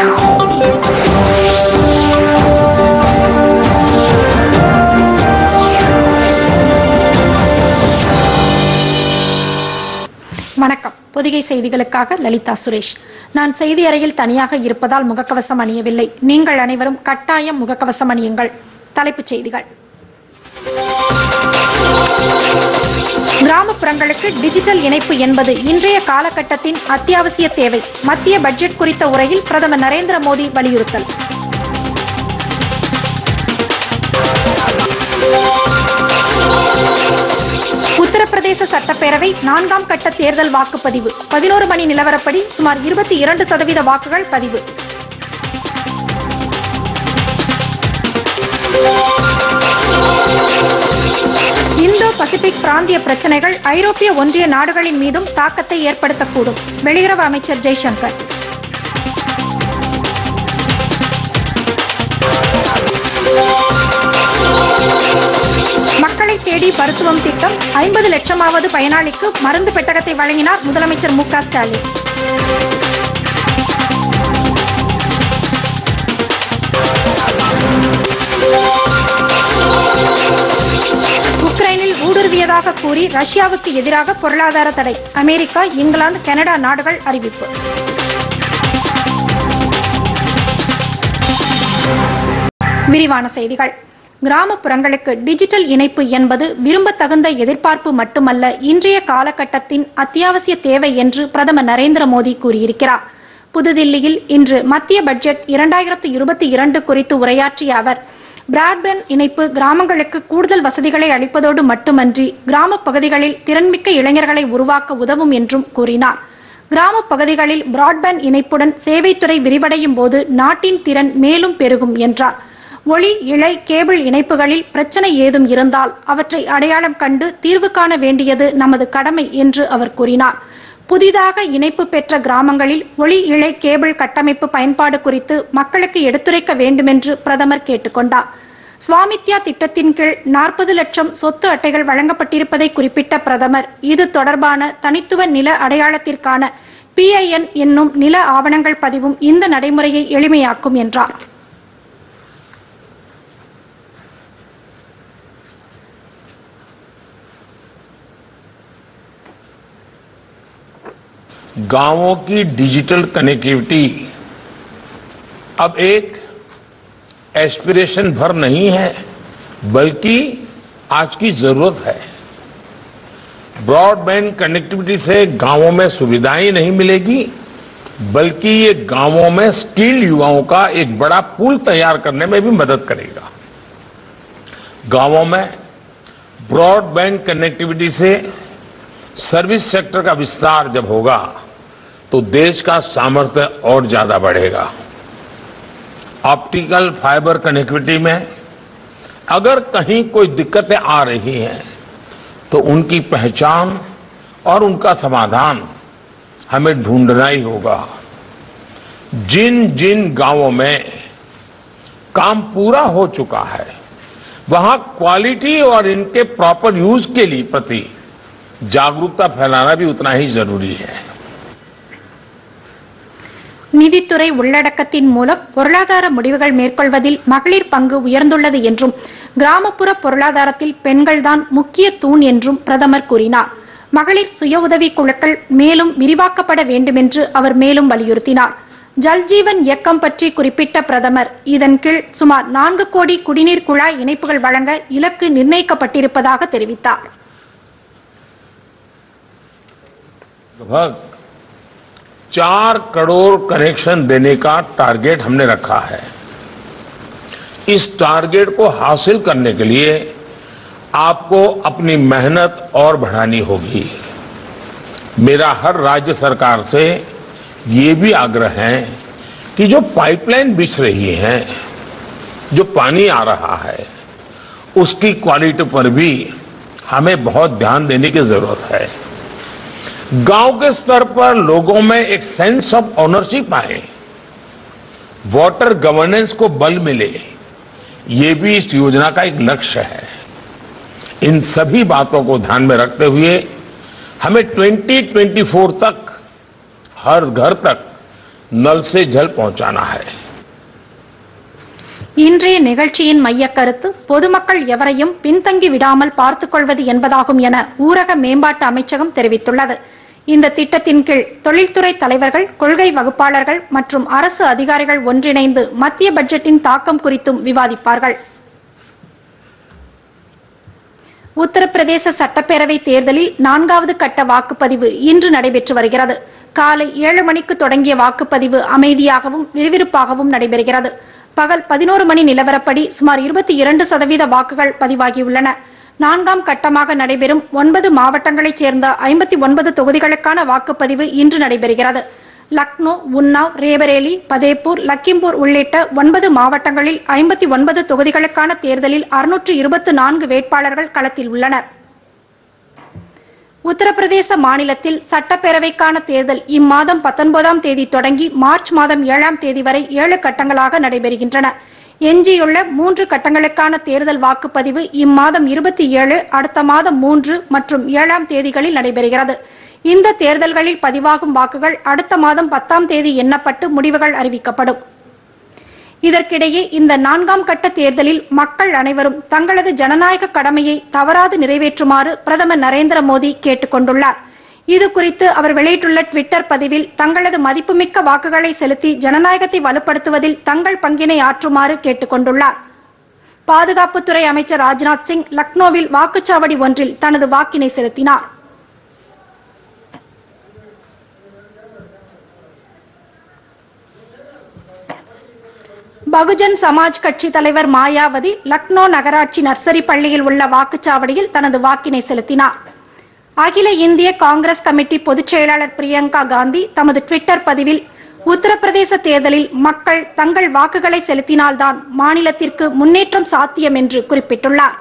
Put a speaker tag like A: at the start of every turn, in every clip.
A: வணக்கம் பொதிகை செய்திகளுக்காக லலிதா சுரேஷ் நான் செய்தி அறையில் தனியாக இருப்பதால் முகக்கவசம் அணியவில்லை நீங்கள் அனைவரும் கட்டாயம் முகக்கவசம் அணியுங்கள் தலைப்புச் செய்திகள் கிராமப்புறங்களுக்கு டிஜிட்டல் இணைப்பு என்பது இன்றைய காலகட்டத்தின் அத்தியாவசிய தேவை மத்திய பட்ஜெட் குறித்த உரையில் பிரதமர் நரேந்திர மோடி வலியுறுத்தல் உத்தரப்பிரதேச சட்டப்பேரவை நான்காம் கட்ட தேர்தல் வாக்குப்பதிவு பதினோரு மணி நிலவரப்படி சுமார் இருபத்தி இரண்டு சதவீத வாக்குகள் பதிவு இந்தோ பசிபிக் பிராந்திய பிரச்சனைகள் ஐரோப்பிய ஒன்றிய நாடுகளின் மீதும் தாக்கத்தை ஏற்படுத்தக்கூடும் வெளியுறவு அமைச்சர் ஜெய்சங்கர் மக்களை தேடி மருத்துவம் திட்டம் ஐம்பது லட்சமாவது பயனாளிக்கு மருந்து பெட்டகத்தை வழங்கினார் முதலமைச்சர் மு க ஸ்டாலின் உக்ரைனில் ஊடுருவியதாக கூறி ரஷ்யாவுக்கு எதிராக பொருளாதார தடை அமெரிக்கா இங்கிலாந்து கனடா நாடுகள் அறிவிப்பு விரிவான செய்திகள் கிராமப்புறங்களுக்கு டிஜிட்டல் இணைப்பு என்பது விரும்பத்தகுந்த எதிர்பார்ப்பு மட்டுமல்ல இன்றைய காலகட்டத்தின் அத்தியாவசிய தேவை என்று பிரதமர் நரேந்திர மோடி கூறியிருக்கிறார் புதுதில்லியில் இன்று மத்திய பட்ஜெட் இரண்டாயிரத்து இருபத்தி இரண்டு குறித்து உரையாற்றிய அவர் பிராட்பேண்ட் இணைப்பு கிராமங்களுக்கு கூடுதல் வசதிகளை அளிப்பதோடு மட்டுமன்றி கிராமப் பகுதிகளில் திறன்மிக்க இளைஞர்களை உருவாக்க உதவும் என்றும் கூறினார் கிராமப் பகுதிகளில் பிராட்பேண்ட் இணைப்புடன் சேவைத்துறை விரிவடையும் போது நாட்டின் திறன் மேலும் பெருகும் என்றார் ஒளி இழை கேபிள் இணைப்புகளில் பிரச்சனை ஏதும் இருந்தால் அவற்றை அடையாளம் கண்டு தீர்வு காண வேண்டியது நமது கடமை என்று அவர் கூறினார் புதிதாக இணைப்பு பெற்ற கிராமங்களில் ஒளி இழை கேபிள் கட்டமைப்பு பயன்பாடு குறித்து மக்களுக்கு எடுத்துரைக்க வேண்டுமென்று பிரதமர் கேட்டுக்கொண்டார் ஸ்வாமித்யா திட்டத்தின் கீழ் நாற்பது லட்சம் சொத்து அட்டைகள் வழங்கப்பட்டிருப்பதை குறிப்பிட்ட பிரதமர் இது தொடர்பான தனித்துவ நில அடையாளத்திற்கான பிஐஎன் என்னும் நில ஆவணங்கள் பதிவும் இந்த நடைமுறையை எளிமையாக்கும் என்றார்
B: गांवों की डिजिटल कनेक्टिविटी अब एक एस्पिरेशन भर नहीं है बल्कि आज की जरूरत है ब्रॉडबैंड कनेक्टिविटी से गांवों में सुविधाएं नहीं मिलेगी बल्कि ये गांवों में स्किल्ड युवाओं का एक बड़ा पूल तैयार करने में भी मदद करेगा गांवों में ब्रॉडबैंड कनेक्टिविटी से सर्विस सेक्टर का विस्तार जब होगा तो देश का सामर्थ्य और ज्यादा बढ़ेगा ऑप्टिकल फाइबर कनेक्टिविटी में अगर कहीं कोई दिक्कतें आ रही हैं तो उनकी पहचान और उनका समाधान हमें ढूंढना ही होगा जिन जिन गांवों में काम पूरा हो चुका है वहां क्वालिटी और इनके प्रॉपर यूज के लिए प्रति जागरूकता फैलाना भी उतना ही जरूरी है
A: நிதித்துறை உள்ளடக்கத்தின் மூலம் பொருளாதார முடிவுகள் மேற்கொள்வதில் மகளிர் பங்கு உயர்ந்துள்ளது என்றும் கிராமப்புற பொருளாதாரத்தில் பெண்கள்தான் முக்கிய தூண் என்றும் பிரதமர் கூறினார் மகளிர் சுய உதவி குழுக்கள் மேலும் விரிவாக்கப்பட வேண்டுமென்று அவர் மேலும் வலியுறுத்தினார் ஜல்ஜீவன் இயக்கம் பற்றி குறிப்பிட்ட பிரதமர் இதன் கீழ் சுமார் நான்கு கோடி குடிநீர் குழாய் இணைப்புகள் வழங்க இலக்கு நிர்ணயிக்கப்பட்டிருப்பதாக தெரிவித்தார்
B: लगभग चार करोड़ कनेक्शन देने का टारगेट हमने रखा है इस टारगेट को हासिल करने के लिए आपको अपनी मेहनत और बढ़ानी होगी मेरा हर राज्य सरकार से ये भी आग्रह है कि जो पाइपलाइन बिछ रही है जो पानी आ रहा है उसकी क्वालिटी पर भी हमें बहुत ध्यान देने की जरूरत है गांव के स्तर पर लोगों में एक सेंस ऑफ ऑनरशिप आए वाटर गवर्नेंस को बल मिले ये भी इस योजना का एक लक्ष्य है इन सभी बातों को ध्यान में रखते हुए हमें 2024 तक हर घर तक नल से जल पहुंचाना है
A: இன்றைய நிகழ்ச்சியின் மையக் கருத்து பொதுமக்கள் எவரையும் பின்தங்கி விடாமல் பார்த்துக் கொள்வது என்பதாகும் என ஊரக மேம்பாட்டு அமைச்சகம் தெரிவித்துள்ளது இந்த திட்டத்தின் கீழ் தொழில்துறை தலைவர்கள் கொள்கை வகுப்பாளர்கள் மற்றும் அரசு அதிகாரிகள் ஒன்றிணைந்து மத்திய பட்ஜெட்டின் தாக்கம் குறித்தும் விவாதிப்பார்கள் உத்தரப்பிரதேச சட்டப்பேரவை தேர்தலில் நான்காவது கட்ட வாக்குப்பதிவு இன்று நடைபெற்று வருகிறது காலை ஏழு மணிக்கு தொடங்கிய வாக்குப்பதிவு அமைதியாகவும் விறுவிறுப்பாகவும் நடைபெறுகிறது பகல் பதினோரு மணி நிலவரப்படி சுமார் இருபத்தி இரண்டு சதவீத வாக்குகள் பதிவாகியுள்ளன நான்காம் கட்டமாக நடைபெறும் ஒன்பது மாவட்டங்களைச் சேர்ந்த ஐம்பத்தி ஒன்பது தொகுதிகளுக்கான வாக்குப்பதிவு இன்று நடைபெறுகிறது லக்னோ உன்னாவ் ரேபரேலி பதேப்பூர் லக்கிம்பூர் உள்ளிட்ட ஒன்பது மாவட்டங்களில் ஐம்பத்தி ஒன்பது தொகுதிகளுக்கான தேர்தலில் அறுநூற்று இருபத்து நான்கு வேட்பாளர்கள் களத்தில் உள்ளனர் உத்தரப்பிரதேச மாநிலத்தில் சட்டப்பேரவைக்கான தேர்தல் இம்மாதம் பத்தொன்பதாம் தேதி தொடங்கி மார்ச் மாதம் ஏழாம் தேதி வரை ஏழு கட்டங்களாக நடைபெறுகின்றன எஞ்சியுள்ள மூன்று கட்டங்களுக்கான தேர்தல் வாக்குப்பதிவு இம்மாதம் இருபத்தி ஏழு அடுத்த மாதம் மூன்று மற்றும் ஏழாம் தேதிகளில் நடைபெறுகிறது இந்த தேர்தல்களில் பதிவாகும் வாக்குகள் அடுத்த மாதம் பத்தாம் தேதி எண்ணப்பட்டு முடிவுகள் அறிவிக்கப்படும் இதற்கிடையே இந்த நான்காம் கட்ட தேர்தலில் மக்கள் அனைவரும் தங்களது ஜனநாயக கடமையை தவறாது நிறைவேற்றுமாறு பிரதமர் நரேந்திர மோடி கேட்டுக் கொண்டுள்ளார் இது குறித்து அவர் வெளியிட்டுள்ள ட்விட்டர் பதிவில் தங்களது மதிப்புமிக்க வாக்குகளை செலுத்தி ஜனநாயகத்தை வலுப்படுத்துவதில் தங்கள் பங்கினை ஆற்றுமாறு கேட்டுக் கொண்டுள்ளார் பாதுகாப்புத்துறை அமைச்சர் ராஜ்நாத் சிங் லக்னோவில் வாக்குச்சாவடி ஒன்றில் தனது வாக்கினை செலுத்தினார் பகுஜன் சமாஜ் கட்சி தலைவர் மாயாவதி லக்னோ நகராட்சி நர்சரி பள்ளியில் உள்ள வாக்குச்சாவடியில் தனது வாக்கினை செலுத்தினார் அகில இந்திய காங்கிரஸ் கமிட்டி பொதுச் செயலாளர் பிரியங்கா காந்தி தமது ட்விட்டர் பதிவில் உத்தரப்பிரதேச தேர்தலில் மக்கள் தங்கள் வாக்குகளை செலுத்தினால்தான் மாநிலத்திற்கு முன்னேற்றம் சாத்தியம் என்று குறிப்பிட்டுள்ளார்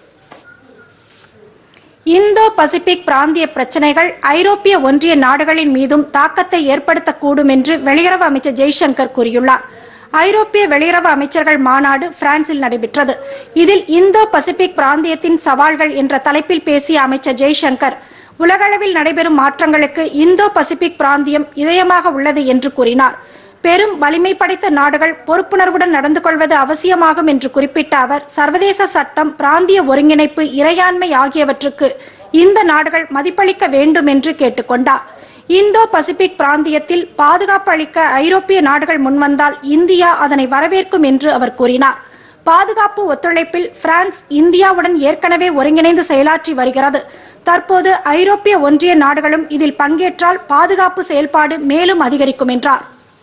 A: இந்தோ பசிபிக் பிராந்திய பிரச்சினைகள் ஐரோப்பிய ஒன்றிய நாடுகளின் மீதும் தாக்கத்தை ஏற்படுத்தக்கூடும் என்று வெளியுறவு அமைச்சர் ஜெய்சங்கர் கூறியுள்ளார் ஐரோப்பிய வெளியுறவு அமைச்சர்கள் மாநாடு பிரான்சில் நடைபெற்றது இதில் இந்தோ பசிபிக் பிராந்தியத்தின் சவால்கள் என்ற தலைப்பில் பேசிய அமைச்சர் ஜெய்சங்கர் உலகளவில் நடைபெறும் மாற்றங்களுக்கு இந்தோ பசிபிக் பிராந்தியம் இதயமாக உள்ளது என்று கூறினார் பெரும் வலிமை படைத்த நாடுகள் பொறுப்புணர்வுடன் நடந்து கொள்வது அவசியமாகும் என்று குறிப்பிட்ட அவர் சர்வதேச சட்டம் பிராந்திய ஒருங்கிணைப்பு இறையாண்மை ஆகியவற்றுக்கு இந்த நாடுகள் மதிப்பளிக்க வேண்டும் என்று கேட்டுக்கொண்டார் இந்தோ பசிபிக் பிராந்தியத்தில் பாதுகாப்பு அளிக்க ஐரோப்பிய நாடுகள் முன்வந்தால் இந்தியா அதனை வரவேற்கும் என்று அவர் கூறினார் பாதுகாப்பு ஒத்துழைப்பில் பிரான்ஸ் இந்தியாவுடன் ஏற்கனவே ஒருங்கிணைந்து செயலாற்றி வருகிறது தற்போது ஐரோப்பிய ஒன்றிய நாடுகளும் இதில் பங்கேற்றால் பாதுகாப்பு செயல்பாடு மேலும் அதிகரிக்கும் என்றார்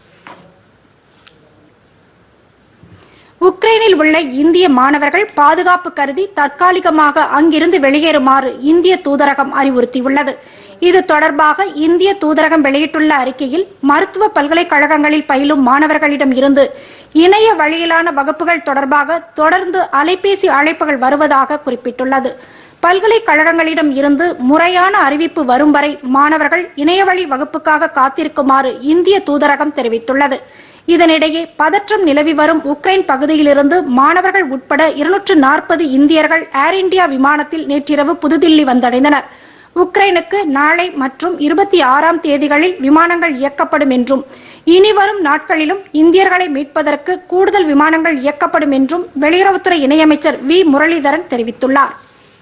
A: உக்ரைனில் உள்ள இந்திய மாணவர்கள் பாதுகாப்பு கருதி தற்காலிகமாக அங்கிருந்து வெளியேறுமாறு இந்திய தூதரகம் அறிவுறுத்தியுள்ளது இது தொடர்பாக இந்திய தூதரகம் வெளியிட்டுள்ள அறிக்கையில் மருத்துவ பல்கலைக்கழகங்களில் பயிலும் மாணவர்களிடம் இருந்து இணைய வழியிலான வகுப்புகள் தொடர்பாக தொடர்ந்து அலைபேசி அழைப்புகள் வருவதாக குறிப்பிட்டுள்ளது பல்கலைக்கழகங்களிடம் இருந்து முறையான அறிவிப்பு வரும் வரை மாணவர்கள் இணையவழி வகுப்புக்காக காத்திருக்குமாறு இந்திய தூதரகம் தெரிவித்துள்ளது இதனிடையே பதற்றம் நிலவி வரும் உக்ரைன் பகுதியிலிருந்து மாணவர்கள் உட்பட இருநூற்று நாற்பது இந்தியர்கள் ஏர் இந்தியா விமானத்தில் நேற்றிரவு புதுதில்லி வந்தடைந்தனர் உக்ரைனுக்கு நாளை மற்றும் இருபத்தி ஆறாம் தேதிகளில் விமானங்கள் இயக்கப்படும் என்றும் இனிவரும் நாட்களிலும் இந்தியர்களை மீட்பதற்கு கூடுதல் விமானங்கள் இயக்கப்படும் என்றும் வெளியுறவுத்துறை இணையமைச்சர் வி முரளிதரன் தெரிவித்துள்ளார்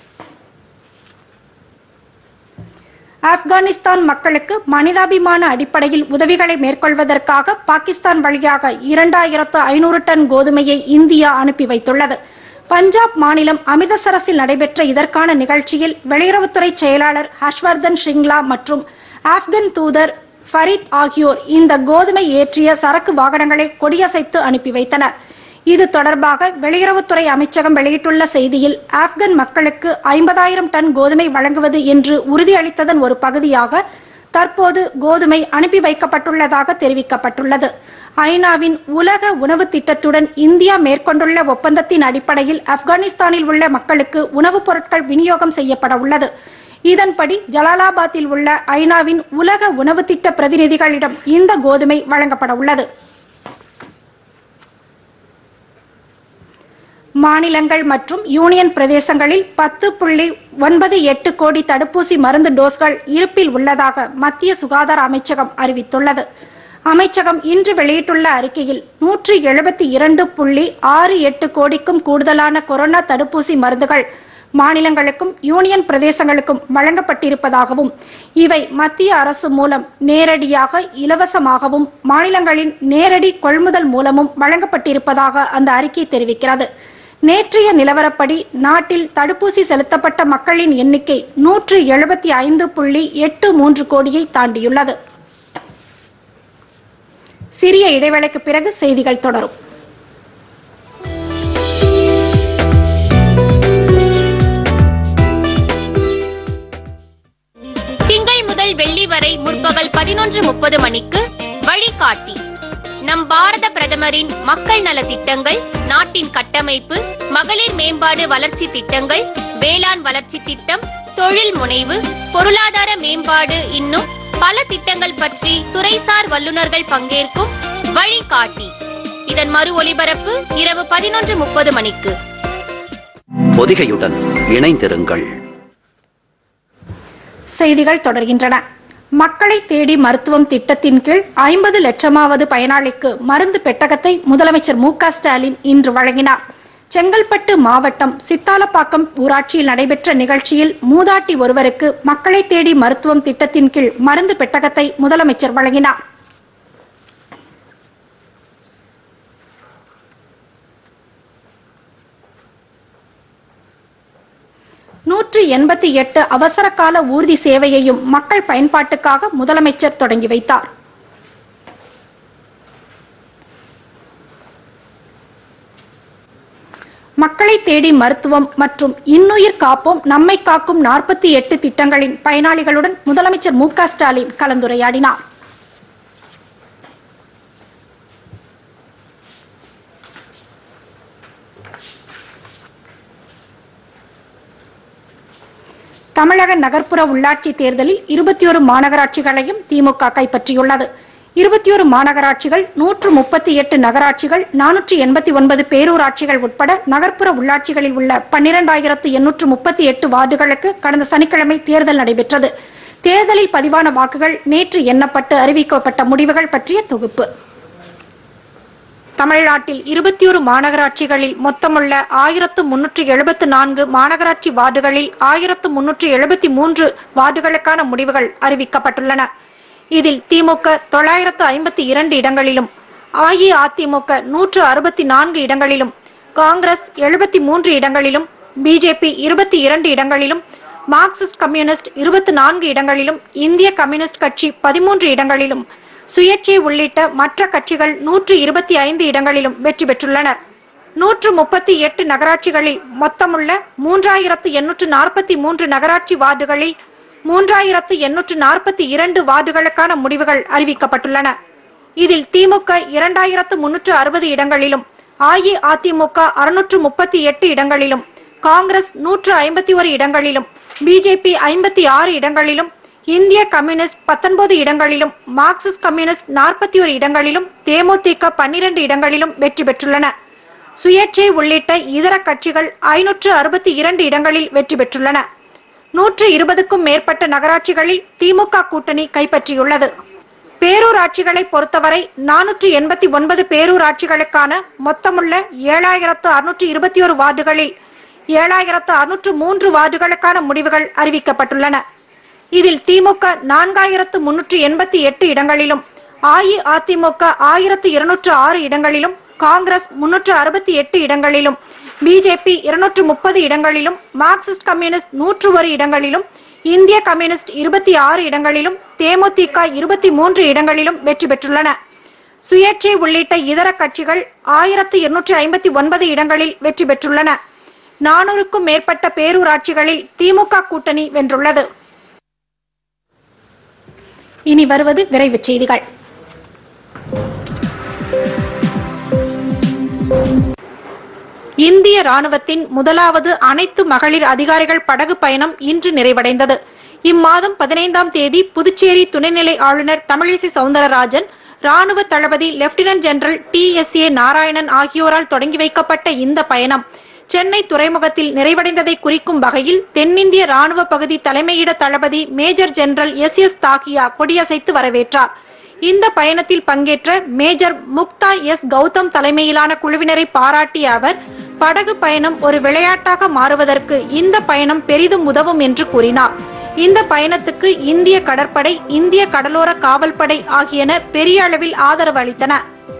A: ஆப்கானிஸ்தான் மக்களுக்கு மனிதாபிமான அடிப்படையில் உதவிகளை மேற்கொள்வதற்காக பாகிஸ்தான் வழியாக இரண்டாயிரத்து ஐநூறு டன் கோதுமையை இந்தியா அனுப்பி வைத்துள்ளது பஞ்சாப் மாநிலம் அமிர்தசரஸில் நடைபெற்ற இதற்கான நிகழ்ச்சியில் வெளியுறவுத்துறை செயலாளர் ஹர்ஷ்வர்தன் ஷ்ரிங்லா மற்றும் ஆப்கன் தூதர் ஃபரீத் ஆகியோர் இந்த கோதுமை ஏற்றிய சரக்கு வாகனங்களை கொடியசைத்து அனுப்பி வைத்தனர் இது தொடர்பாக வெளியுறவுத்துறை அமைச்சகம் வெளியிட்டுள்ள செய்தியில் ஆப்கன் மக்களுக்கு ஐம்பதாயிரம் டன் கோதுமை வழங்குவது என்று உறுதியளித்ததன் ஒரு பகுதியாக தற்போது கோதுமை அனுப்பி வைக்கப்பட்டுள்ளதாக தெரிவிக்கப்பட்டுள்ளது ஐநாவின் உலக உணவு திட்டத்துடன் இந்தியா மேற்கொண்டுள்ள ஒப்பந்தத்தின் அடிப்படையில் ஆப்கானிஸ்தானில் உள்ள மக்களுக்கு உணவுப் பொருட்கள் விநியோகம் செய்யப்பட உள்ளது இதன்படி ஜலாலாபாத்தில் உள்ள ஐநாவின் உலக உணவு திட்ட பிரதிநிதிகளிடம் இந்த கோதுமை வழங்கப்பட உள்ளது மாநிலங்கள் மற்றும் யூனியன் பிரதேசங்களில் பத்து புள்ளி ஒன்பது எட்டு கோடி தடுப்பூசி மருந்து டோஸ்கள் இருப்பில் உள்ளதாக மத்திய சுகாதார அமைச்சகம் அறிவித்துள்ளது அமைச்சகம் இன்று வெளியிட்டுள்ள அறிக்கையில் நூற்றி எழுபத்தி இரண்டு புள்ளி ஆறு எட்டு கோடிக்கும் கூடுதலான கொரோனா தடுப்பூசி மருந்துகள் மாநிலங்களுக்கும் யூனியன் பிரதேசங்களுக்கும் வழங்கப்பட்டிருப்பதாகவும் இவை மத்திய அரசு மூலம் நேரடியாக இலவசமாகவும் மாநிலங்களின் நேரடி கொள்முதல் மூலமும் வழங்கப்பட்டிருப்பதாக அந்த அறிக்கை தெரிவிக்கிறது நேற்றைய நிலவரப்படி நாட்டில் தடுப்பூசி செலுத்தப்பட்ட மக்களின் எண்ணிக்கை நூற்று எழுபத்தி ஐந்து புள்ளி எட்டு மூன்று கோடியை தாண்டியுள்ளது சிறிய இடைவேளைக்கு பிறகு செய்திகள் தொடரும்
C: திங்கள் முதல் வெள்ளி வரை முற்பகல் பதினொன்று முப்பது மணிக்கு வழிகாட்டி நம் பாரத பிரதமரின் மக்கள் நல திட்டங்கள் நாட்டின் கட்டமைப்பு மகளிர் மேம்பாடு வளர்ச்சி திட்டங்கள் வேளாண் வளர்ச்சி திட்டம் தொழில் முனைவு பொருளாதார மேம்பாடு இன்னும் பல திட்டங்கள் பற்றி துறைசார் வல்லுநர்கள் பங்கேற்கும் வழிகாட்டி இதன் மறு ஒலிபரப்பு இரவு பதினொன்று முப்பது மணிக்கு
D: பொதிகையுடன் இணைந்திருங்கள்
A: செய்திகள் தொடர்கின்றன மக்களை தேடி மருத்துவம் திட்டத்தின் கீழ் ஐம்பது லட்சமாவது பயனாளிக்கு மருந்து பெட்டகத்தை முதலமைச்சர் மு க ஸ்டாலின் இன்று வழங்கினார் செங்கல்பட்டு மாவட்டம் சித்தாலப்பாக்கம் ஊராட்சியில் நடைபெற்ற நிகழ்ச்சியில் மூதாட்டி ஒருவருக்கு மக்களை தேடி மருத்துவம் திட்டத்தின் கீழ் மருந்து பெட்டகத்தை முதலமைச்சர் வழங்கினார் நூற்று எண்பத்தி எட்டு அவசர கால ஊர்தி சேவையையும் மக்கள் பயன்பாட்டுக்காக முதலமைச்சர் தொடங்கி வைத்தார் மக்களை தேடி மருத்துவம் மற்றும் இன்னுயிர் காப்போம் நம்மை காக்கும் நாற்பத்தி எட்டு திட்டங்களின் பயனாளிகளுடன் முதலமைச்சர் மு க ஸ்டாலின் கலந்துரையாடினார் தமிழக நகர்ப்புற உள்ளாட்சி தேர்தலில் இருபத்தி ஒரு மாநகராட்சிகளையும் திமுக கைப்பற்றியுள்ளது இருபத்தி ஒரு மாநகராட்சிகள் நூற்று முப்பத்தி எட்டு நகராட்சிகள் நானூற்றி எண்பத்தி ஒன்பது பேரூராட்சிகள் உட்பட நகர்ப்புற உள்ளாட்சிகளில் உள்ள பன்னிரண்டாயிரத்து எண்ணூற்று முப்பத்தி எட்டு வார்டுகளுக்கு கடந்த சனிக்கிழமை தேர்தல் நடைபெற்றது தேர்தலில் பதிவான வாக்குகள் நேற்று எண்ணப்பட்டு அறிவிக்கப்பட்ட முடிவுகள் பற்றிய தொகுப்பு தமிழ்நாட்டில் இருபத்தி ஒரு மாநகராட்சிகளில் மொத்தமுள்ள ஆயிரத்து முன்னூற்று எழுபத்து நான்கு மாநகராட்சி வார்டுகளில் ஆயிரத்து முன்னூற்று எழுபத்தி மூன்று வார்டுகளுக்கான முடிவுகள் அறிவிக்கப்பட்டுள்ளன இதில் திமுக தொள்ளாயிரத்து ஐம்பத்தி இரண்டு இடங்களிலும் அஇஅதிமுக நூற்று அறுபத்தி நான்கு இடங்களிலும் காங்கிரஸ் எழுபத்தி மூன்று இடங்களிலும் பிஜேபி இருபத்தி இரண்டு இடங்களிலும் மார்க்சிஸ்ட் கம்யூனிஸ்ட் இருபத்தி நான்கு இடங்களிலும் இந்திய கம்யூனிஸ்ட் கட்சி பதிமூன்று இடங்களிலும் சுயேட்சை உள்ளிட்ட மற்ற கட்சிகள் நூற்று இருபத்தி ஐந்து இடங்களிலும் வெற்றி பெற்றுள்ளனர் நூற்று முப்பத்தி எட்டு நகராட்சிகளில் மொத்தமுள்ள மூன்றாயிரத்து எண்ணூற்று நாற்பத்தி மூன்று நகராட்சி வார்டுகளில் மூன்றாயிரத்து எண்ணூற்று நாற்பத்தி இரண்டு வார்டுகளுக்கான முடிவுகள் அறிவிக்கப்பட்டுள்ளன இதில் திமுக இரண்டாயிரத்து முன்னூற்று அறுபது இடங்களிலும் அஇஅதிமுக அறுநூற்று முப்பத்தி எட்டு இடங்களிலும் காங்கிரஸ் நூற்று ஐம்பத்தி ஒரு இடங்களிலும் பிஜேபி ஐம்பத்தி ஆறு இடங்களிலும் இந்திய கம்யூனிஸ்ட் பத்தொன்பது இடங்களிலும் மார்க்சிஸ்ட் கம்யூனிஸ்ட் நாற்பத்தி ஒரு இடங்களிலும் தேமுதிக பன்னிரண்டு இடங்களிலும் வெற்றி பெற்றுள்ளன சுயேட்சை உள்ளிட்ட இதர கட்சிகள் ஐநூற்று அறுபத்தி இரண்டு இடங்களில் வெற்றி பெற்றுள்ளன நூற்று இருபதுக்கும் மேற்பட்ட நகராட்சிகளில் திமுக கூட்டணி கைப்பற்றியுள்ளது பேரூராட்சிகளை பொறுத்தவரை நானூற்று எண்பத்தி ஒன்பது பேரூராட்சிகளுக்கான மொத்தமுள்ள ஏழாயிரத்து அறுநூற்று இருபத்தி ஒரு வார்டுகளில் ஏழாயிரத்து அறுநூற்று மூன்று வார்டுகளுக்கான முடிவுகள் அறிவிக்கப்பட்டுள்ளன இதில் திமுக நான்காயிரத்து முன்னூற்று எண்பத்தி எட்டு இடங்களிலும் அஇஅதிமுக ஆயிரத்து இருநூற்று ஆறு இடங்களிலும் காங்கிரஸ் முன்னூற்று அறுபத்தி எட்டு இடங்களிலும் பிஜேபி இருநூற்று முப்பது இடங்களிலும் மார்க்சிஸ்ட் கம்யூனிஸ்ட் நூற்று ஒரு இடங்களிலும் இந்திய கம்யூனிஸ்ட் இருபத்தி ஆறு இடங்களிலும் தேமுதிக இருபத்தி மூன்று இடங்களிலும் வெற்றி பெற்றுள்ளன சுயேட்சை உள்ளிட்ட இதர கட்சிகள் ஆயிரத்து இருநூற்றி ஐம்பத்தி ஒன்பது இடங்களில் வெற்றி பெற்றுள்ளன நானூறுக்கும் மேற்பட்ட பேரூராட்சிகளில் திமுக கூட்டணி வென்றுள்ளது இனி வருவது விரைவுச் செய்திகள் இந்திய ராணுவத்தின் முதலாவது அனைத்து மகளிர் அதிகாரிகள் படகு பயணம் இன்று நிறைவடைந்தது இம்மாதம் பதினைந்தாம் தேதி புதுச்சேரி துணைநிலை ஆளுநர் தமிழிசை சவுந்தரராஜன் ராணுவ தளபதி lieutenant general T S A Narayanan ஆகியோரால் தொடங்கி வைக்கப்பட்ட இந்த பயணம் சென்னை துறைமுகத்தில் நிறைவடைந்ததை குறிக்கும் வகையில் தென்னிந்திய ராணுவ பகுதி தலைமையிட தளபதி மேஜர் ஜெனரல் எஸ் எஸ் தாக்கியா கொடியசைத்து வரவேற்றார் இந்த பயணத்தில் பங்கேற்ற மேஜர் முக்தா எஸ் கௌதம் தலைமையிலான குழுவினரை பாராட்டிய அவர் படகு பயணம் ஒரு விளையாட்டாக மாறுவதற்கு இந்த பயணம் பெரிதும் உதவும் என்று கூறினார் இந்த பயணத்துக்கு இந்திய கடற்படை இந்திய கடலோர காவல்படை ஆகியன பெரிய அளவில் ஆதரவு அளித்தன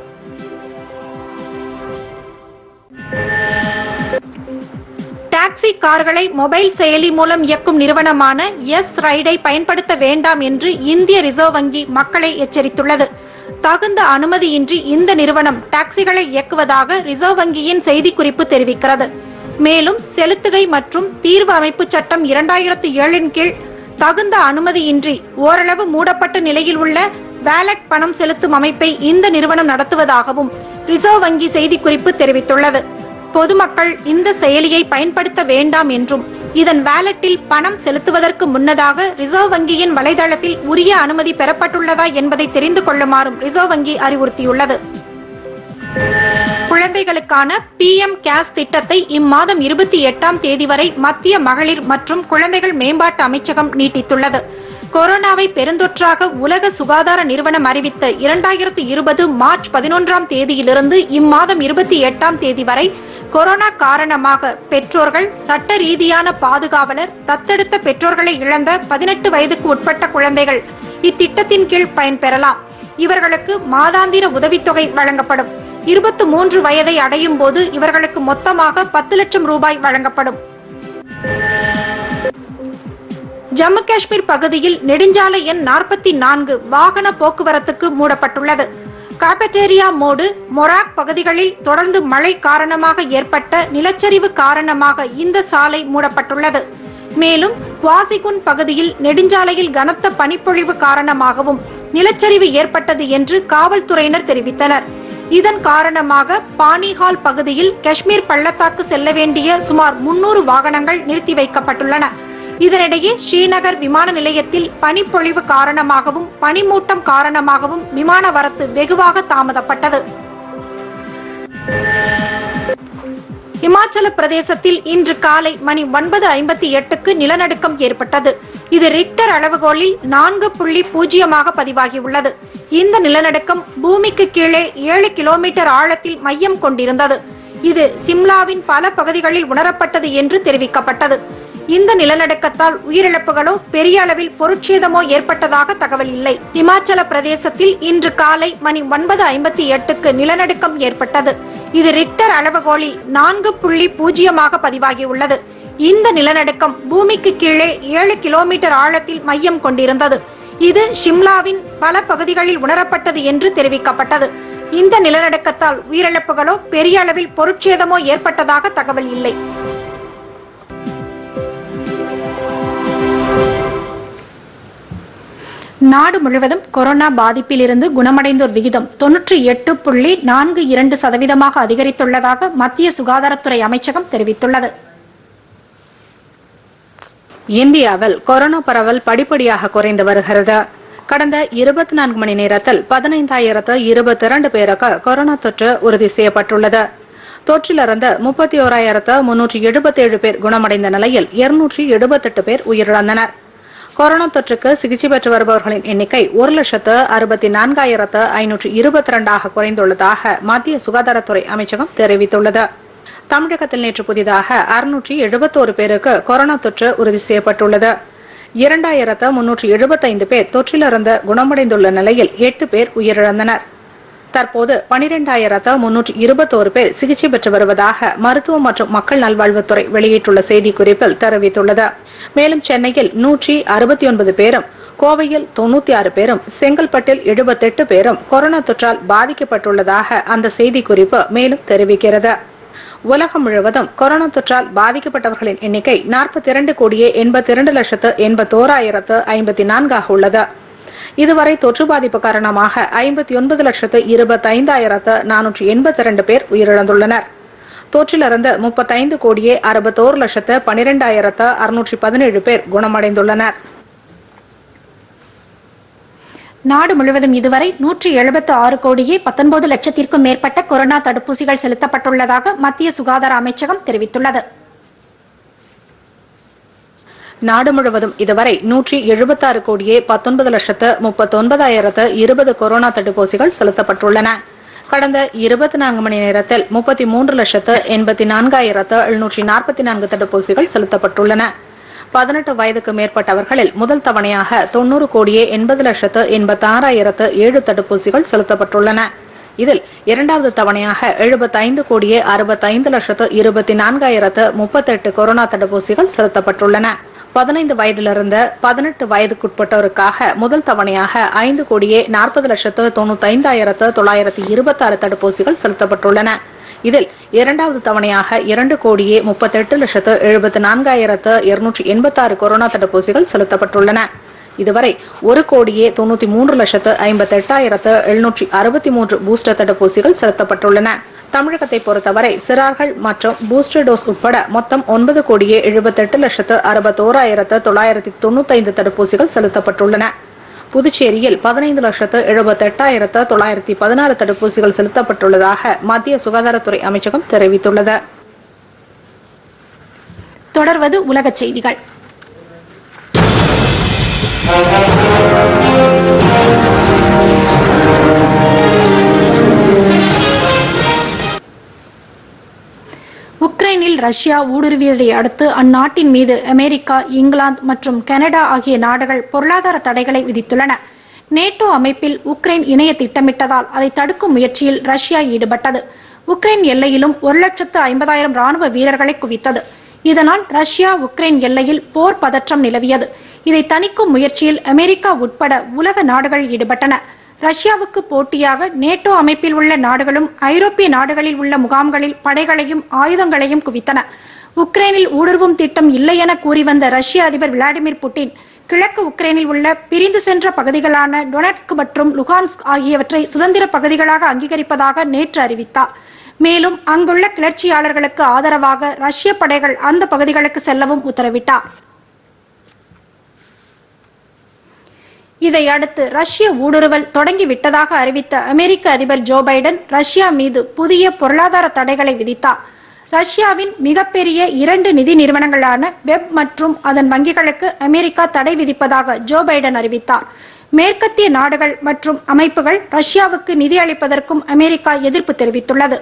A: டாக்ஸி கார்களை மொபைல் செயலி மூலம் இயக்கும் நிறுவனமான எஸ் ரைடை பயன்படுத்த வேண்டாம் என்று இந்திய ரிசர்வ் வங்கி மக்களை எச்சரித்துள்ளது தகுந்த அனுமதியின்றி இந்த நிறுவனம் டாக்ஸிகளை இயக்குவதாக ரிசர்வ் வங்கியின் செய்திக்குறிப்பு தெரிவிக்கிறது மேலும் செலுத்துகை மற்றும் தீர்வு அமைப்பு சட்டம் இரண்டாயிரத்து ஏழின் கீழ் தகுந்த அனுமதியின்றி ஓரளவு மூடப்பட்ட நிலையில் உள்ள வேலட் பணம் செலுத்தும் அமைப்பை இந்த நிறுவனம் நடத்துவதாகவும் ரிசர்வ் வங்கி செய்திக்குறிப்பு தெரிவித்துள்ளது பொதுமக்கள் இந்த செயலியை பயன்படுத்த வேண்டாம் என்றும் இதன் வேலட்டில் பணம் செலுத்துவதற்கு முன்னதாக ரிசர்வ் வங்கியின் வலைதளத்தில் உரிய அனுமதி பெறப்பட்டுள்ளதா என்பதை தெரிந்து கொள்ளுமாறும் ரிசர்வ் வங்கி அறிவுறுத்தியுள்ளது குழந்தைகளுக்கான பி எம் கேஸ் திட்டத்தை இம்மாதம் இருபத்தி எட்டாம் தேதி வரை மத்திய மகளிர் மற்றும் குழந்தைகள் மேம்பாட்டு அமைச்சகம் நீட்டித்துள்ளது கொரோனாவை பெருந்தொற்றாக உலக சுகாதார நிறுவனம் அறிவித்த இரண்டாயிரத்து இருபது மார்ச் பதினொன்றாம் தேதியிலிருந்து இம்மாதம் இருபத்தி எட்டாம் தேதி வரை கொரோனா காரணமாக பெற்றோர்கள் சட்ட ரீதியான பாதுகாவலர் தத்தெடுத்த பெற்றோர்களை இழந்த பதினெட்டு வயதுக்கு உட்பட்ட குழந்தைகள் இத்திட்டத்தின் கீழ் பயன்பெறலாம் இவர்களுக்கு மாதாந்திர உதவித்தொகை வழங்கப்படும் இருபத்து மூன்று வயதை அடையும் போது இவர்களுக்கு மொத்தமாக பத்து லட்சம் ரூபாய் வழங்கப்படும் ஜம்மு காஷ்மீர் பகுதியில் நெடுஞ்சாலை எண் நாற்பத்தி நான்கு வாகன போக்குவரத்துக்கு மூடப்பட்டுள்ளது காபெட்டேரியா மோடு மொராக் பகுதிகளில் தொடர்ந்து மழை காரணமாக ஏற்பட்ட நிலச்சரிவு காரணமாக இந்த சாலை மூடப்பட்டுள்ளது மேலும் வாசிகுன் பகுதியில் நெடுஞ்சாலையில் கனத்த பனிப்பொழிவு காரணமாகவும் நிலச்சரிவு ஏற்பட்டது என்று காவல்துறையினர் தெரிவித்தனர் இதன் காரணமாக பானிஹால் பகுதியில் காஷ்மீர் பள்ளத்தாக்கு செல்ல வேண்டிய சுமார் முன்னூறு வாகனங்கள் நிறுத்தி வைக்கப்பட்டுள்ளன இதனிடையே ஸ்ரீநகர் விமான நிலையத்தில் பனிப்பொழிவு காரணமாகவும் பனிமூட்டம் காரணமாகவும் விமான வரத்து வெகுவாக தாமதப்பட்டது இமாச்சல பிரதேசத்தில் இன்று காலை மணி ஒன்பது ஐம்பத்தி எட்டுக்கு நிலநடுக்கம் ஏற்பட்டது இது ரிக்டர் அளவுகோலில் நான்கு புள்ளி பூஜ்ஜியமாக பதிவாகியுள்ளது இந்த நிலநடுக்கம் பூமிக்கு கீழே ஏழு கிலோமீட்டர் ஆழத்தில் மையம் கொண்டிருந்தது இது சிம்லாவின் பல பகுதிகளில் உணரப்பட்டது என்று தெரிவிக்கப்பட்டது இந்த நிலநடுக்கத்தால் உயிரிழப்புகளோ பெரிய அளவில் பொருட்சேதமோ ஏற்பட்டதாக தகவல் இல்லை இமாச்சல பிரதேசத்தில் இன்று காலை மணி ஒன்பது ஐம்பத்தி எட்டுக்கு நிலநடுக்கம் ஏற்பட்டது இது ரிக்டர் அளவுகோலில் நான்கு புள்ளி பூஜ்ஜியமாக பதிவாகியுள்ளது இந்த நிலநடுக்கம் பூமிக்கு கீழே ஏழு கிலோமீட்டர் ஆழத்தில் மையம் கொண்டிருந்தது இது ஷிம்லாவின் பல பகுதிகளில் உணரப்பட்டது என்று தெரிவிக்கப்பட்டது இந்த நிலநடுக்கத்தால் உயிரிழப்புகளோ பெரிய அளவில் பொருட்சேதமோ ஏற்பட்டதாக தகவல் இல்லை நாடு முழுவதும் கொரோனா பாதிப்பிலிருந்து குணமடைந்தோர் விகிதம் தொன்னூற்றி எட்டு புள்ளி நான்கு இரண்டு சதவீதமாக அதிகரித்துள்ளதாக மத்திய சுகாதாரத்துறை அமைச்சகம் தெரிவித்துள்ளது
E: இந்தியாவில் கொரோனா பரவல் படிப்படியாக குறைந்து வருகிறது கடந்த இருபத்தி நான்கு மணி நேரத்தில் பதினைந்தாயிரத்து இருபத்தி இரண்டு பேருக்கு கொரோனா தொற்று உறுதி செய்யப்பட்டுள்ளது தொற்றிலிருந்து முப்பத்தி ஓராயிரத்து முன்னூற்றி எழுபத்தேழு பேர் குணமடைந்த நிலையில் இருநூற்றி எழுபத்தெட்டு பேர் உயிரிழந்தனர் கொரோனா தொற்றுக்கு சிகிச்சை பெற்று வருபவர்களின் எண்ணிக்கை ஒரு லட்சத்து அறுபத்தி நான்காயிரத்து ஐநூற்று இருபத்தி இரண்டாக குறைந்துள்ளதாக மத்திய சுகாதாரத்துறை அமைச்சகம் தெரிவித்துள்ளது தமிழகத்தில் நேற்று புதிதாக அறுநூற்றி எழுபத்தோரு பேருக்கு கொரோனா தொற்று உறுதி செய்யப்பட்டுள்ளது இரண்டாயிரத்து முன்னூற்று எழுபத்தைந்து பேர் தொற்றிலிருந்து குணமடைந்துள்ள நிலையில் எட்டு பேர் உயிரிழந்தனர் தற்போது பனிரெண்டாயிரத்து முன்னூற்று இருபத்தோரு பேர் சிகிச்சை பெற்று வருவதாக மருத்துவம் மற்றும் மக்கள் நல்வாழ்வுத்துறை வெளியிட்டுள்ள செய்திக்குறிப்பில் தெரிவித்துள்ளது மேலும் சென்னையில் நூற்றி அறுபத்தி ஒன்பது பேரும் கோவையில் தொண்ணூத்தி ஆறு பேரும் செங்கல்பட்டில் எழுபத்தெட்டு பேரும் கொரோனா தொற்றால் பாதிக்கப்பட்டுள்ளதாக அந்த செய்திக்குறிப்பு மேலும் தெரிவிக்கிறது உலகம் முழுவதும் கொரோனா தொற்றால் பாதிக்கப்பட்டவர்களின் எண்ணிக்கை நாற்பத்தி இரண்டு கோடியே எண்பத்தி இரண்டு லட்சத்து எண்பத்தோராயிரத்து ஐம்பத்தி நான்காக உள்ளது இதுவரை தொற்று பாதிப்பு காரணமாக ஐம்பத்தி ஒன்பது லட்சத்து இருபத்தைந்தாயிரத்து நானூற்றி எண்பத்தி இரண்டு பேர் உயிரிழந்துள்ளனர் தொற்றிலிருந்து முப்பத்தைந்து கோடியே அறுபத்தோரு லட்சத்து பனிரெண்டாயிரத்து அறுநூற்றி பதினேழு பேர் குணமடைந்துள்ளனர்
A: நாடு முழுவதும் இதுவரை நூற்றி எழுபத்து ஆறு கோடியே பத்தொன்பது லட்சத்திற்கும் மேற்பட்ட கொரோனா தடுப்பூசிகள் செலுத்தப்பட்டுள்ளதாக மத்திய சுகாதார அமைச்சகம் தெரிவித்துள்ளது
E: நாடு முழுவதும் இதுவரை நூற்றி எழுபத்தாறு கோடியே பத்தொன்பது லட்சத்து முப்பத்தொன்பதாயிரத்து இருபது கொரோனா தடுப்பூசிகள் செலுத்தப்பட்டுள்ளன கடந்த இருபத்தி நான்கு மணி நேரத்தில் முப்பத்தி மூன்று லட்சத்து எண்பத்தி நான்காயிரத்து எழுநூற்றி நாற்பத்தி நான்கு தடுப்பூசிகள் செலுத்தப்பட்டுள்ளன பதினெட்டு வயதுக்கு மேற்பட்டவர்களில் முதல் தவணையாக தொன்னூறு கோடியே எண்பது லட்சத்து எண்பத்தி ஆறாயிரத்து ஏழு தடுப்பூசிகள் செலுத்தப்பட்டுள்ளன இதில் இரண்டாவது தவணையாக எழுபத்தைந்து கோடியே அறுபத்தைந்து லட்சத்து இருபத்தி நான்காயிரத்து முப்பத்தெட்டு கொரோனா தடுப்பூசிகள் செலுத்தப்பட்டுள்ளன பதினைந்து வயதிலிருந்து பதினெட்டு வயதுக்குட்பட்டோருக்காக முதல் தவணையாக ஐந்து கோடியே நாற்பது லட்சத்து தொண்ணூத்தைந்தாயிரத்து தொள்ளாயிரத்து இருபத்தாறு தடுப்பூசிகள் செலுத்தப்பட்டுள்ளன இதில் இரண்டாவது தவணையாக இரண்டு கோடியே முப்பத்தெட்டு லட்சத்து எழுபத்து நான்காயிரத்து இருநூற்றி எண்பத்தாறு கொரோனா தடுப்பூசிகள் செலுத்தப்பட்டுள்ளன இதுவரை ஒரு கோடியே தொண்ணூத்தி மூன்று லட்சத்து ஐம்பத்தி எட்டாயிரத்து எழுநூற்றி அறுபத்தி மூன்று பூஸ்டர் தடுப்பூசிகள் செலுத்தப்பட்டுள்ளன தமிழகத்தை பொறுத்தவரை சிறார்கள் மற்றும் பூஸ்டர் டோஸ் உட்பட மொத்தம் ஒன்பது கோடியே எழுபத்தெட்டு லட்சத்து அறுபத்தோராயிரத்து தொள்ளாயிரத்தி தொண்ணூத்தைந்து தடுப்பூசிகள் செலுத்தப்பட்டுள்ளன புதுச்சேரியில் பதினைந்து லட்சத்து எழுபத்தெட்டாயிரத்து தொள்ளாயிரத்தி பதினாறு தடுப்பூசிகள் செலுத்தப்பட்டுள்ளதாக மத்திய சுகாதாரத்துறை அமைச்சகம் தெரிவித்துள்ளது
A: தொடர்வது உலகச் செய்திகள் உக்ரைனில் ரஷ்யா ஊடுருவியதை அடுத்து அந்நாட்டின் மீது அமெரிக்கா இங்கிலாந்து மற்றும் கனடா ஆகிய நாடுகள் பொருளாதார தடைகளை விதித்துள்ளன நேட்டோ அமைப்பில் உக்ரைன் இணைய திட்டமிட்டதால் அதை தடுக்கும் முயற்சியில் ரஷ்யா ஈடுபட்டது உக்ரைன் எல்லையிலும் ஒரு லட்சத்து ஐம்பதாயிரம் ராணுவ வீரர்களை குவித்தது இதனால் ரஷ்யா உக்ரைன் எல்லையில் போர் பதற்றம் நிலவியது இதை தணிக்கும் முயற்சியில் அமெரிக்கா உட்பட உலக நாடுகள் ஈடுபட்டன ரஷ்யாவுக்கு போட்டியாக நேட்டோ அமைப்பில் உள்ள நாடுகளும் ஐரோப்பிய நாடுகளில் உள்ள முகாம்களில் படைகளையும் ஆயுதங்களையும் குவித்தன உக்ரைனில் ஊடுருவும் திட்டம் இல்லை என கூறி வந்த ரஷ்ய அதிபர் விளாடிமிர் புட்டின் கிழக்கு உக்ரைனில் உள்ள பிரிந்து சென்ற பகுதிகளான டொனட்ஸ்க் மற்றும் லுகான்ஸ்க் ஆகியவற்றை சுதந்திர பகுதிகளாக அங்கீகரிப்பதாக நேற்று அறிவித்தார் மேலும் அங்குள்ள கிளர்ச்சியாளர்களுக்கு ஆதரவாக ரஷ்ய படைகள் அந்த பகுதிகளுக்கு செல்லவும் உத்தரவிட்டார் இதையடுத்து ரஷ்ய ஊடுருவல் தொடங்கிவிட்டதாக அறிவித்த அமெரிக்க அதிபர் ஜோ பைடன் ரஷ்யா மீது புதிய பொருளாதார தடைகளை விதித்தார் ரஷ்யாவின் மிகப்பெரிய இரண்டு நிதி நிறுவனங்களான வெப் மற்றும் அதன் வங்கிகளுக்கு அமெரிக்கா தடை விதிப்பதாக ஜோ பைடன் அறிவித்தார் மேற்கத்திய நாடுகள் மற்றும் அமைப்புகள் ரஷ்யாவுக்கு நிதி அளிப்பதற்கும் அமெரிக்கா எதிர்ப்பு தெரிவித்துள்ளது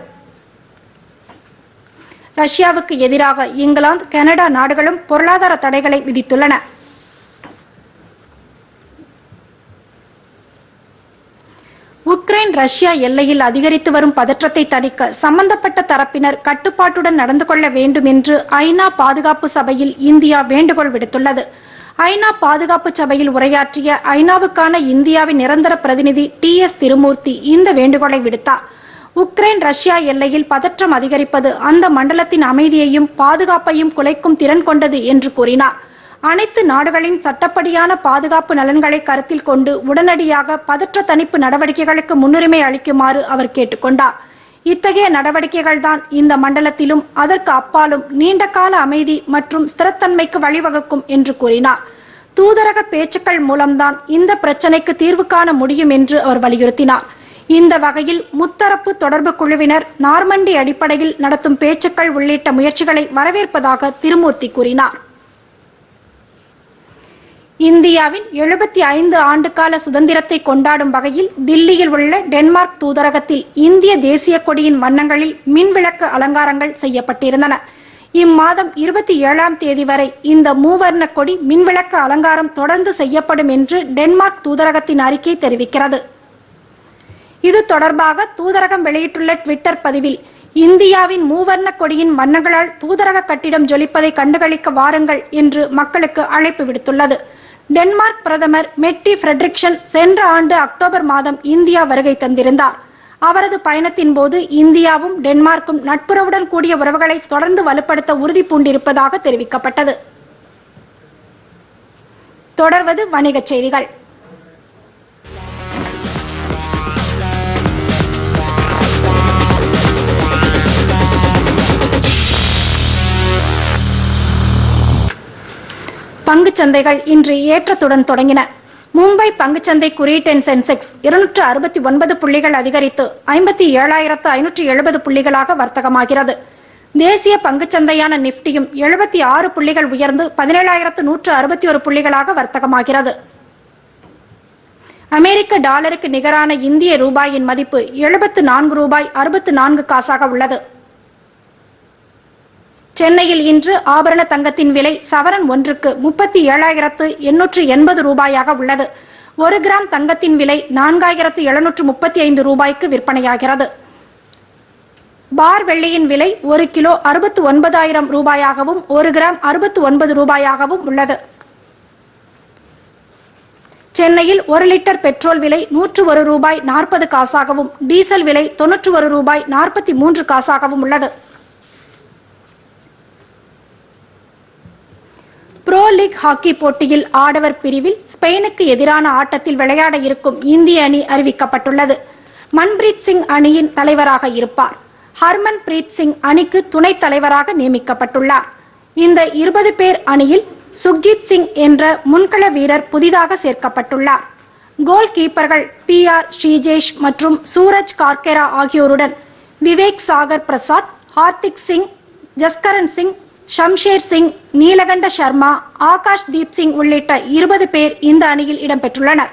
A: ரஷ்யாவுக்கு எதிராக இங்கிலாந்து கனடா நாடுகளும் பொருளாதார தடைகளை விதித்துள்ளன உக்ரைன் ரஷ்யா எல்லையில் அதிகரித்து வரும் பதற்றத்தை தணிக்க சம்பந்தப்பட்ட தரப்பினர் கட்டுப்பாட்டுடன் நடந்து கொள்ள வேண்டும் என்று ஐநா பாதுகாப்பு சபையில் இந்தியா வேண்டுகோள் விடுத்துள்ளது ஐநா பாதுகாப்பு சபையில் உரையாற்றிய ஐநாவுக்கான இந்தியாவின் நிரந்தர பிரதிநிதி டி எஸ் திருமூர்த்தி இந்த வேண்டுகோளை விடுத்தார் உக்ரைன் ரஷ்யா எல்லையில் பதற்றம் அதிகரிப்பது அந்த மண்டலத்தின் அமைதியையும் பாதுகாப்பையும் குலைக்கும் திறன் கொண்டது என்று கூறினார் அனைத்து நாடுகளின் சட்டப்படியான பாதுகாப்பு நலன்களை கருத்தில் கொண்டு உடனடியாக பதற்ற தணிப்பு நடவடிக்கைகளுக்கு முன்னுரிமை அளிக்குமாறு அவர் கேட்டுக்கொண்டார் இத்தகைய நடவடிக்கைகள்தான் இந்த மண்டலத்திலும் அதற்கு அப்பாலும் நீண்டகால அமைதி மற்றும் ஸ்திரத்தன்மைக்கு வழிவகுக்கும் என்று கூறினார் தூதரக பேச்சுக்கள் மூலம்தான் இந்த பிரச்சனைக்கு தீர்வு காண முடியும் என்று அவர் வலியுறுத்தினார் இந்த வகையில் முத்தரப்பு தொடர்பு குழுவினர் நார்மண்டி அடிப்படையில் நடத்தும் பேச்சுக்கள் உள்ளிட்ட முயற்சிகளை வரவேற்பதாக திருமூர்த்தி கூறினார் இந்தியாவின் எழுபத்தி ஐந்து ஆண்டுகால சுதந்திரத்தை கொண்டாடும் வகையில் தில்லியில் உள்ள டென்மார்க் தூதரகத்தில் இந்திய தேசிய கொடியின் வண்ணங்களில் மின்விளக்கு அலங்காரங்கள் செய்யப்பட்டிருந்தன இம்மாதம் இருபத்தி ஏழாம் தேதி வரை இந்த மூவர்ண கொடி மின்விளக்கு அலங்காரம் தொடர்ந்து செய்யப்படும் என்று டென்மார்க் தூதரகத்தின் அறிக்கை தெரிவிக்கிறது இது தொடர்பாக தூதரகம் வெளியிட்டுள்ள ட்விட்டர் பதிவில் இந்தியாவின் மூவர்ண கொடியின் வண்ணங்களால் தூதரக கட்டிடம் ஜொலிப்பதை கண்டுகளிக்க வாருங்கள் என்று மக்களுக்கு அழைப்பு விடுத்துள்ளது டென்மார்க் பிரதமர் மெட்டி ஃபிரெட்ரிக்சன் சென்ற ஆண்டு அக்டோபர் மாதம் இந்தியா வருகை தந்திருந்தார் அவரது பயணத்தின் போது இந்தியாவும் டென்மார்க்கும் நட்புறவுடன் கூடிய உறவுகளை தொடர்ந்து வலுப்படுத்த உறுதி பூண்டிருப்பதாக தெரிவிக்கப்பட்டது தொடர்வது வணிகச் செய்திகள் பங்குச் சந்தைகள் இன்று ஏற்றத்துடன் தொடங்கின மும்பை பங்குச்சந்தை குறியீட்டெண் சென்செக்ஸ் இருநூற்று அறுபத்தி ஒன்பது புள்ளிகள் அதிகரித்து ஐம்பத்தி ஏழாயிரத்து ஐநூற்று எழுபது புள்ளிகளாக வர்த்தகமாகிறது தேசிய பங்குச்சந்தையான நிப்டியும் எழுபத்தி ஆறு புள்ளிகள் உயர்ந்து பதினேழாயிரத்து நூற்று அறுபத்தி ஒரு புள்ளிகளாக வர்த்தகமாகிறது அமெரிக்க டாலருக்கு நிகரான இந்திய ரூபாயின் மதிப்பு எழுபத்து நான்கு ரூபாய் அறுபத்து நான்கு காசாக உள்ளது சென்னையில் இன்று ஆபரண தங்கத்தின் விலை சவரன் ஒன்றுக்கு முப்பத்தி ஏழாயிரத்து எண்ணூற்று எண்பது ரூபாயாக உள்ளது ஒரு கிராம் தங்கத்தின் விலை நான்காயிரத்து எழுநூற்று முப்பத்தி ஐந்து ரூபாய்க்கு விற்பனையாகிறது பார் வெள்ளியின் விலை ஒரு கிலோ அறுபத்து ஒன்பதாயிரம் ரூபாயாகவும் ஒரு கிராம் அறுபத்து ஒன்பது ரூபாயாகவும் உள்ளது சென்னையில் ஒரு லிட்டர் பெட்ரோல் விலை நூற்று ஒரு ரூபாய் நாற்பது காசாகவும் டீசல் விலை தொன்னூற்று ஒரு ரூபாய் நாற்பத்தி மூன்று காசாகவும் உள்ளது புரோ லீக் ஹாக்கி போட்டியில் ஆடவர் பிரிவில் ஸ்பெயினுக்கு எதிரான ஆட்டத்தில் விளையாட இருக்கும் இந்திய அணி அறிவிக்கப்பட்டுள்ளது மன்பிரீத் சிங் அணியின் தலைவராக இருப்பார் ஹர்மன் பிரீத் சிங் அணிக்கு துணைத் தலைவராக நியமிக்கப்பட்டுள்ளார் இந்த இருபது பேர் அணியில் சுக்ஜித் சிங் என்ற முன்கள வீரர் புதிதாக சேர்க்கப்பட்டுள்ளார் கோல் கீப்பர்கள் பி ஆர் ஸ்ரீஜேஷ் மற்றும் சூரஜ் கார்கெரா ஆகியோருடன் விவேக் சாகர் பிரசாத் ஹார்திக் சிங் ஜஸ்கரன் சிங் ஷம்ஷேர் சிங் நீலகண்ட சர்மா ஆகாஷ் தீப் சிங் உள்ளிட்ட இருபது பேர் இந்த அணியில் இடம்பெற்றுள்ளனர்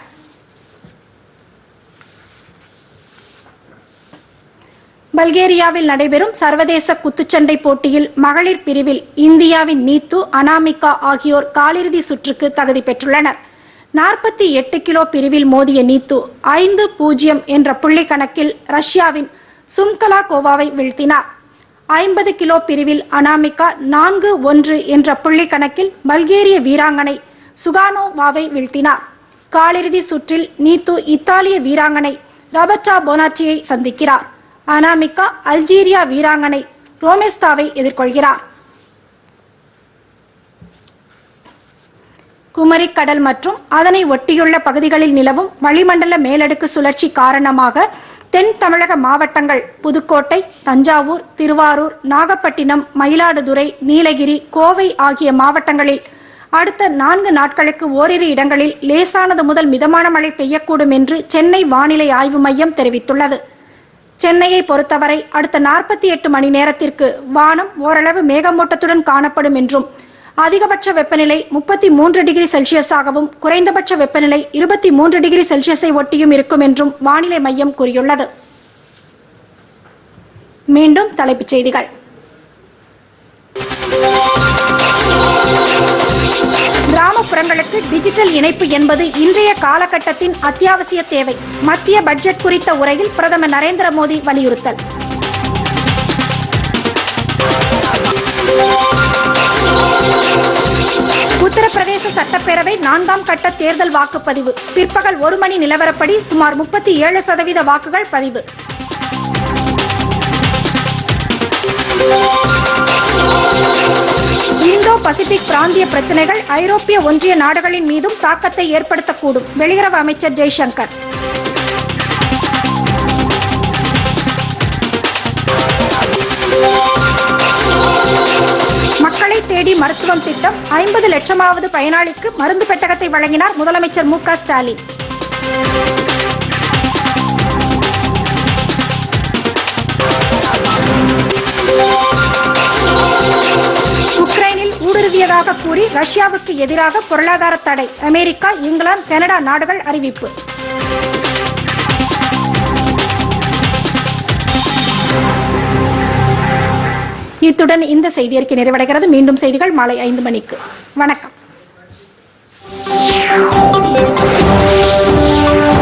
A: பல்கேரியாவில் நடைபெறும் சர்வதேச குத்துச்சண்டை போட்டியில் மகளிர் பிரிவில் இந்தியாவின் நீத்து அனாமிகா ஆகியோர் காலிறுதி சுற்றுக்கு தகுதி பெற்றுள்ளனர் நாற்பத்தி எட்டு கிலோ பிரிவில் மோதிய நீத்து ஐந்து பூஜ்ஜியம் என்ற புள்ளி கணக்கில் ரஷ்யாவின் சும்கலா கோவாவை வீழ்த்தினார் ஐம்பது கிலோ பிரிவில் அனாமிகா நான்கு ஒன்று என்ற புள்ளி கணக்கில் பல்கேரிய வீராங்கனை சுகானோவாவை வீழ்த்தினார் காலிறுதி சுற்றில் நீத்து இத்தாலிய வீராங்கனை ராபர்டா போனாட்டியை சந்திக்கிறார் அனாமிகா அல்ஜீரியா வீராங்கனை ரோமெஸ்தாவை எதிர்கொள்கிறார் குமரிக் கடல் மற்றும் அதனை ஒட்டியுள்ள பகுதிகளில் நிலவும் வளிமண்டல மேலடுக்கு சுழற்சி காரணமாக தென் தமிழக மாவட்டங்கள் புதுக்கோட்டை தஞ்சாவூர் திருவாரூர் நாகப்பட்டினம் மயிலாடுதுறை நீலகிரி கோவை ஆகிய மாவட்டங்களில் அடுத்த நான்கு நாட்களுக்கு ஓரிரு இடங்களில் லேசானது முதல் மிதமான மழை பெய்யக்கூடும் என்று சென்னை வானிலை ஆய்வு மையம் தெரிவித்துள்ளது சென்னையை பொறுத்தவரை அடுத்த நாற்பத்தி எட்டு மணி நேரத்திற்கு வானம் ஓரளவு மேகமூட்டத்துடன் காணப்படும் என்றும் அதிகபட்ச வெப்பநிலை முப்பத்தி மூன்று டிகிரி செல்சியஸாகவும் குறைந்தபட்ச வெப்பநிலை இருபத்தி மூன்று டிகிரி செல்சியஸை ஒட்டியும் இருக்கும் என்றும் வானிலை மையம் கூறியுள்ளது மீண்டும் தலைப்புச் செய்திகள் கிராமப்புறங்களுக்கு டிஜிட்டல் இணைப்பு என்பது இன்றைய காலகட்டத்தின் அத்தியாவசிய தேவை மத்திய பட்ஜெட் குறித்த உரையில் பிரதமர் நரேந்திர மோடி வலியுறுத்தல் உத்தரப்பிரதேச சட்டப்பேரவை நான்காம் கட்ட தேர்தல் வாக்குப்பதிவு பிற்பகல் ஒரு மணி நிலவரப்படி சுமார் முப்பத்தி ஏழு சதவீத வாக்குகள் பதிவு இந்தோ பசிபிக் பிராந்திய பிரச்சனைகள் ஐரோப்பிய ஒன்றிய நாடுகளின் மீதும் தாக்கத்தை ஏற்படுத்தக்கூடும் வெளியுறவு அமைச்சர் ஜெய்சங்கர் மக்களை தேடி மருத்துவம் திட்டம் ஐம்பது லட்சமாவது பயனாளிக்கு மருந்து பெட்டகத்தை வழங்கினார் முதலமைச்சர் மு க ஸ்டாலின் உக்ரைனில் ஊடுருவியதாக கூறி ரஷ்யாவுக்கு எதிராக பொருளாதார தடை அமெரிக்கா இங்கிலாந்து கனடா நாடுகள் அறிவிப்பு இத்துடன் இந்த செய்தியறிக்கை நிறைவடைகிறது மீண்டும் செய்திகள் மாலை ஐந்து மணிக்கு வணக்கம்